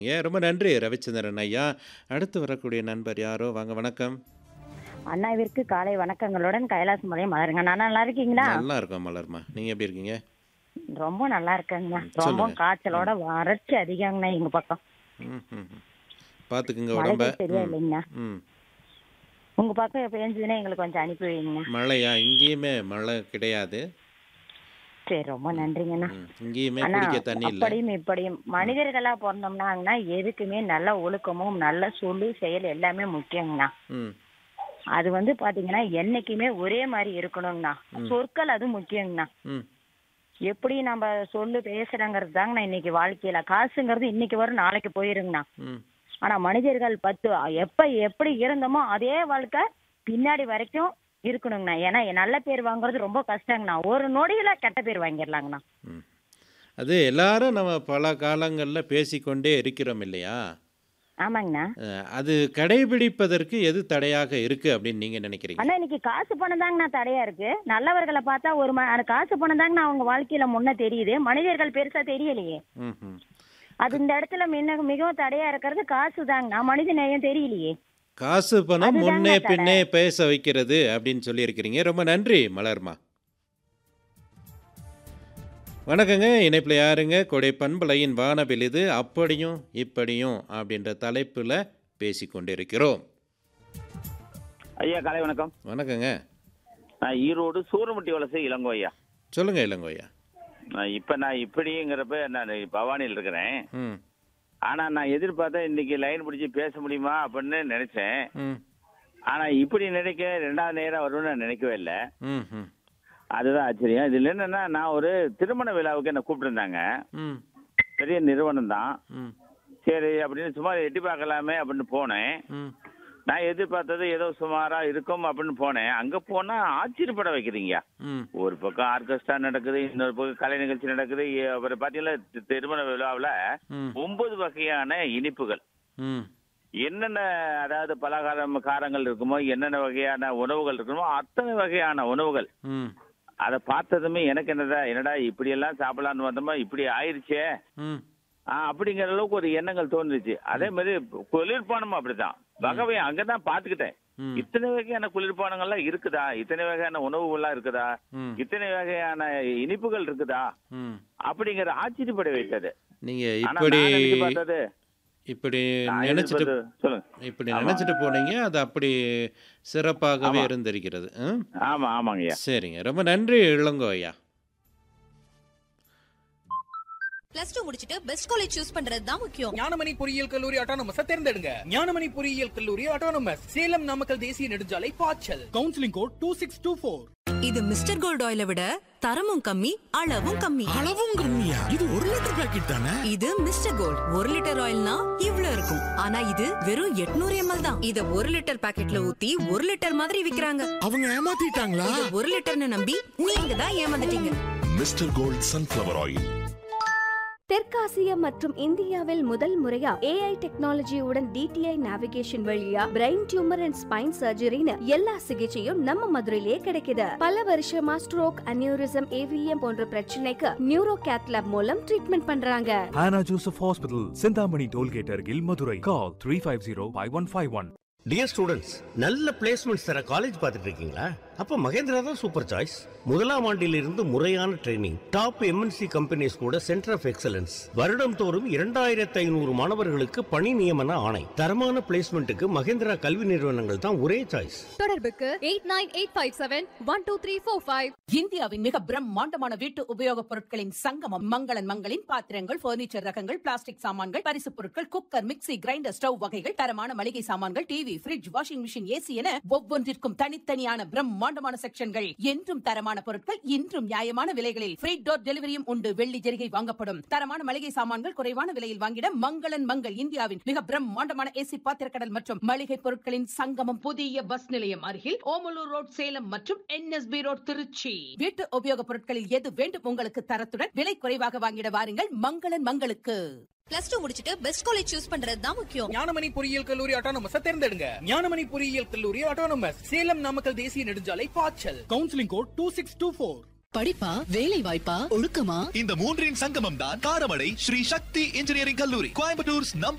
ஏன் ரொம்ப நன்றி ரவிச்சந்திரன் ஐயா அடுத்து வரக்கூடிய நண்பர் யாரோ வாங்க வணக்கம் அண்ணாவிற்கு காலை வணக்கங்களுடன் கைலாச முறையும் மலருங்க நான் நல்லா இருக்கீங்களா நல்லா இருக்கோம் மலர்மா நீங்க எப்படி இருக்கீங்க ரொம்ப நல்லா இருக்கேங்கண்ணா ரொம்ப சொல்லுங்க. காய்ச்சலோட வறட்சி அதிகங்கண்ணா எங்க பக்கம் ம் ம் ம். பார்த்துக்குங்க உடம்ப மழைகள் சரியா ம், இல்லைங்கண்ணா ம் உங்க பக்கம் பேஞ்சதுன்னா எங்களுக்கு கொஞ்சம் அனுப்பி வைங்கண்ணா மழையா இங்கேயுமே மழை கிடையாது சரி ரொம்ப நன்றிங்கண்ணா ம், இங்கேயுமே அண்ணா குடிக்க தண்ணி இல்லை அப்படியும் இப்படியும் மனிதர்களா பிறந்தோம்னாங்கண்ணா எதுக்குமே நல்ல ஒழுக்கமும் நல்ல சொல்லு செயல் எல்லாமே முக்கியங்கண்ணா ம் அது வந்து பாத்தீங்கன்னா என்னைக்குமே ஒரே மாதிரி இருக்கணுங்கண்ணா சொற்கள் அது முக்கியங்கண்ணா ம் எப்படி நம்ம சொல்லு பேசுறங்கிறது தாங்கண்ணா இன்னைக்கு வாழ்க்கையில காசுங்கிறது இன்னைக்கு வரும் நாளைக்கு போயிருங்கண்ணா ம் ஆனா மனிதர்கள் பத்து எப்ப எப்படி இருந்தோமோ அதே வாழ்க்கை பின்னாடி வரைக்கும் இருக்கணுங்கண்ணா ஏன்னா நல்ல பேர் வாங்குறது ரொம்ப கஷ்டங்கண்ணா ஒரு நொடியில கெட்ட பேர் வாங்கிடலாங்கண்ணா ம் அது எல்லாரும் நம்ம பல காலங்களில் பேசிக்கொண்டே இருக்கிறோம் இல்லையா ஆமாங்கண்ணா அஹ், அது கடைபிடிப்பதற்கு எது தடையாக இருக்கு அப்படின்னு நீங்க நினைக்கிறீங்க ஆனா இன்னைக்கு காசு பணம் தாங்கண்ணா தடையா இருக்கு நல்லவர்களை பார்த்தா ஒரு ம- அந்த காசு பணம் தாங்கண்ணா அவங்க வாழ்க்கையில முன்ன தெரியுது மனிதர்கள் பெருசா தெரியலையே ம் ம் அது இந்த இடத்துல மின்ன மிகவும் தடையா இருக்கிறது காசு தாங்கண்ணா மனித நேயம் தெரியலையே காசு பணம் அதுதாங்க முன்னே தடை. பின்னே பேச வைக்கிறது அப்படின்னு சொல்லியிருக்கிறீங்க ரொம்ப நன்றி மலர்மா வணக்கங்க இணைப்பில் யாருங்க கொடை பண்பலையின் வானவில் இது அப்படியும் இப்படியும் அப்படின்ற தலைப்பில் பேசி கொண்டிருக்கிறோம் ஐயா காலை வணக்கம் வணக்கங்க நான் ஈரோடு சூரமுட்டி வலசை இளங்கோ ஐயா சொல்லுங்க இளங்கோயா நான் இப்போ நான் இப்படிங்கிறப்ப நான் பவானியில் இருக்கிறேன் ம் ஆனால் நான் எதிர்பார்த்தேன் இன்னைக்கு லைன் பிடிச்சி பேச முடியுமா அப்படின்னு நினைச்சேன் ம் ஆனால் இப்படி நினைக்க ரெண்டாவது நேரம் வரும்னு நான் நினைக்கவே இல்லை ம் ம் அதுதான் ஆச்சரியம் இதில் என்னன்னா நான் ஒரு திருமண விழாவுக்கு என்ன கூப்பிட்டுருந்தாங்க ம் பெரிய நிறுவனம் தான் ம் சரி அப்படின்னு சும்மா எட்டி பார்க்கலாமே அப்படின்னு போனேன் ம் நான் எதிர்பார்த்தது ஏதோ சுமாரா இருக்கும் அப்படின்னு போனேன் அங்க போனா ஆச்சரியப்பட வைக்கிறீங்க ம் ஒரு பக்கம் ஆர்கெஸ்ட்ரா நடக்குது இன்னொரு பக்கம் கலை நிகழ்ச்சி நடக்குது எ- அப்புறம் பாத்தீங்கன்னா தி- திருமண விழாவில் ம் ஒன்பது வகையான இனிப்புகள் ம் என்னென்ன அதாவது பலகாரம் காரங்கள் இருக்குமோ என்னென்ன வகையான உணவுகள் இருக்குமோ அத்தனை வகையான உணவுகள் ம் அதை பார்த்ததுமே எனக்கு என்னடா என்னடா இப்படி எல்லாம் சாப்பிடலாம்னு வந்தோமா இப்படி ஆயிருச்சே ம் ஆ, அப்படிங்கிற அளவுக்கு ஒரு எண்ணங்கள் தோணுச்சு அதே மாதிரி குளிர்பானமும் அப்படிதான் வகவை அங்கதான் பாத்துக்கிட்டேன் ம். இத்தனை வகையான குளிர்பானங்கள்லாம் இருக்குதா இத்தனை வகையான உணவுகள்லாம் இருக்குதா ம் இத்தனை வகையான இனிப்புகள் இருக்குதா ம் அப்படிங்கிற ஆச்சரியப்பட வைத்தது நீங்க ஆனா இப்படி நான் நினைச்சு பார்த்தது இப்படி நான் நினைச்சிட்டு எதிர்பார்த்தது- சொல்லுங்க இப்படி ஆமா. நினைச்சிட்டு போனீங்க அது அப்படி சிறப்பாகவே ஆமா. இருந்திருக்கிறது ம்? ஆமா ஆமாங்கய்யா சரிங்க ரொம்ப நன்றி இளங்கோ ஐயா பிளஸ் டூ முடிச்சிட்டு பெஸ்ட் காலேஜ் சூஸ் பண்றது தான் முக்கியம் ஞானமணி பொறியியல் கல்லூரி அட்டானமஸ் தேர்ந்தெடுங்க ஞானமணி பொறியியல் கல்லூரி அட்டானமஸ் சேலம் நாமக்கல் தேசிய நெடுஞ்சாலை பாய்ச்சல் counselling code two six two four இது மிஸ்டர் கோல்ட் ஆயிலை விட தரமும் கம்மி அளவும் கம்மி அளவும் கம்மியா இது ஒரு லிட்டர் பாக்கெட் தானே இது மிஸ்டர் கோல்ட் ஒரு லிட்டர் ஆயில்னா இவ்ளோ இருக்கும் ஆனா இது வெறும் 800 எம்எல் தான் இத ஒரு லிட்டர் பாக்கெட்ல ஊத்தி ஒரு லிட்டர் மாதிரி விக்கிறாங்க அவங்க ஏமாத்திட்டாங்களா இத ஒரு லிட்டர்னு நம்பி நீங்க தான் ஏமாந்துட்டீங்க மிஸ்டர் கோல்ட் சன்ஃப்ளவர் ஆயில் தெற்காசியா மற்றும் இந்தியாவில் முதல் முறையா ஏஐ டெக்னாலஜியுடன் டிடிஐ நேவிகேஷன் வழியா பிரெயின் டியூமர் அண்ட் ஸ்பைன் சர்ஜரின்னு எல்லா சிகிச்சையும் நம்ம மதுரையிலே கிடைக்குது பல வருஷமா ஸ்ட்ரோக் அனியூரிசம் ஏவிஎம் போன்ற பிரச்சனைக்கு நியூரோ கேத்லாப் மூலம் ட்ரீட்மெண்ட் பண்றாங்க Hannah Joseph Hospital, Sindhamani Tollgate Argil, Madurai. Call 350-5151. Dear students நல்ல பிளேஸ்மெண்ட்ஸ் தர காலேஜ் பார்த்துட்டு இருக்கீங்களா அப்ப மகேந்திரா தான் சூப்பர் சாய்ஸ் முதலாம் ஆண்டிலிருந்து முறையான ட்ரைனிங் டாப் எம்என்சி கம்பெனிஸ் கூட சென்டர் ஆஃப் எக்ஸலன்ஸ் வருடம் தோறும் இரண்டாயிரத்தி ஐநூறு மாணவர்களுக்கு பணி நியமன ஆணை தரமான பிளேஸ்மெண்ட்டுக்கு மகேந்திரா கல்வி நிறுவனங்கள் தான் ஒரே சாய்ஸ் தொடர்புக்கு eight nine eight five seven one two three four five இந்தியாவின் மிக பிரம்மாண்டமான வீட்டு உபயோகப் பொருட்களின் சங்கமம் மங்களன் மங்களின் பாத்திரங்கள் பர்னிச்சர் ரகங்கள் பிளாஸ்டிக் சாமான்கள் பரிசுப் பொருட்கள் குக்கர் மிக்ஸி கிரைண்டர் ஸ்டவ் வகைகள் தரமான மளிகை சாமான்கள் TV fridge washing machine AC என ஒவ்வொன்றிற்கும் தனித்தனியான பிரம்மாண்டமான செக்ஷன்கள் என்றும் தரமான பொருட்கள் இன்றும் நியாயமான விலைகளில் ஃப்ரீ டோர் டெலிவரியும் உண்டு வெள்ளி ஜெரிகை வாங்கப்படும் தரமான மளிகை சாமான்கள் குறைவான விலையில் வாங்கிட மங்களன் மங்கள் இந்தியாவின் மிக பிரம்மாண்டமான ஏசி பாத்திரக்கடல் மற்றும் மளிகை பொருட்களின் சங்கமம் புதிய பஸ் நிலையம் அருகில் ஓமலூர் ரோட் சேலம் மற்றும் என்எஸ்பி ரோட் திருச்சி வீட்டு உபயோகப் பொருட்களில் எது வேண்டும் உங்களுக்கு தரத்துடன் விலை குறைவாக வாங்கிட வாருங்கள் மங்களன் மங்களுக்கு பிளஸ் டூ முடிச்சிட்டு பெஸ்ட் காலேஜ் சூஸ் பண்றது தான் முக்கியம் ஞானமணி பொறியியல் கல்லூரி அட்டானமஸ் தேர்ந்தெடுங்க ஞானமணி பொறியியல் கல்லூரி அட்டானமஸ் சேலம் நாமக்கல் தேசிய நெடுஞ்சாலை பாய்ச்சல் counselling code two six two four படிப்பா வேலை வாய்ப்பா ஒழுக்கமா இந்த மூன்றின் சங்கமம் தான் காரமடை ஸ்ரீ சக்தி இன்ஜினியரிங் கல்லூரி கோயம்புத்தூர்ஸ் நம்பர்